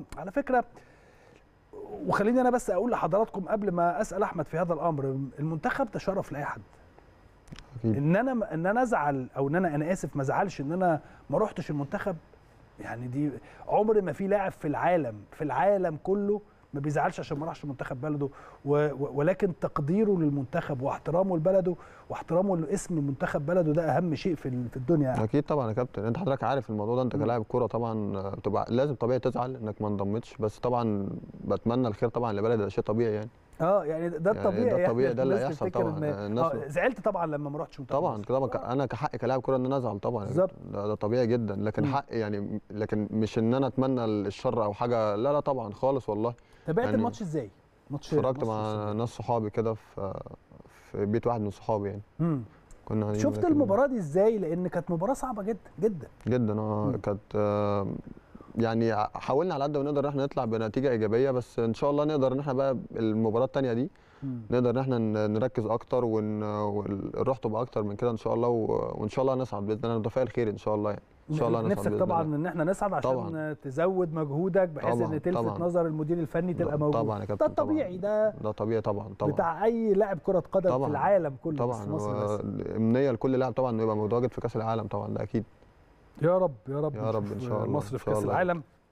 على فكره وخليني انا بس اقول لحضراتكم قبل ما اسال احمد في هذا الامر المنتخب ده شرف لاي حد أكيد. ان انا ان انا ازعل او ان انا انا اسف ما ازعلش ان انا ما روحتش المنتخب يعني دي عمر ما في لاعب في العالم في العالم كله ما بيزعلش عشان ما راحش منتخب بلده و و ولكن تقديره للمنتخب واحترامه لبلده واحترامه لاسم منتخب بلده ده اهم شيء في ال- في الدنيا يعني. اكيد طبعا يا كابتن انت حضرتك عارف الموضوع ده انت مم. كلاعب كوره طبعا آه، بتبقى لازم طبيعي تزعل انك ما انضمتش بس طبعا بتمنى الخير طبعا لبلدي ده شيء طبيعي يعني اه يعني ده يعني الطبيعي ده يعني الطبيعي، ده اللي الناس هيحصل تفتكر طبعاً. إن- الناس- آه زعلت طبعا لما ما رحتش منتخب طبعا مصر. طبعا ك- آه. انا كحق كلاعب كوره ان انا ازعل طبعا بالظبط. ده, ده طبيعي جدا لكن مم. حق يعني لكن مش ان انا اتمنى الشر او حاجه لا لا طبعا خالص والله تابعت يعني الماتش ازاي؟ ماتش اتفرجت مصر مع والسودان. ناس صحابي كده في في بيت واحد من صحابي يعني مم. كنا قاعدين شفت لكن- المباراه دي ازاي؟ لان كانت مباراه صعبه جدا جدا جدا اه مم. كانت آه، يعني حاولنا على قد ما نقدر ان احنا نطلع بنتيجه ايجابيه بس ان شاء الله نقدر ان احنا بقى المباراه الثانيه دي مم. نقدر ان احنا ن- نركز اكتر ون- والروح تبقى اكتر من كده ان شاء الله و- وان شاء الله نصعد باذن الله متفائل خير ان شاء الله يعني ان شاء الله نصعد نفسك بإذن طبعا الله. ان احنا نسعد عشان طبعاً. تزود مجهودك بحيث طبعاً، ان تلفت طبعاً. نظر المدير الفني تبقى موجود طبعا يا ده كابتن الطبيعي طبعاً. ده ده طبيعي طبعا طبعا بتاع اي لاعب كره قدم في طبعاً. العالم كله مش طبعا في مصر بس امنيه لكل لاعب طبعا انه يبقى متواجد في كاس العالم طبعا ده اكيد يا رب يا رب يا رب نشوف إن شاء الله، مصر إن في شاء كاس الله. العالم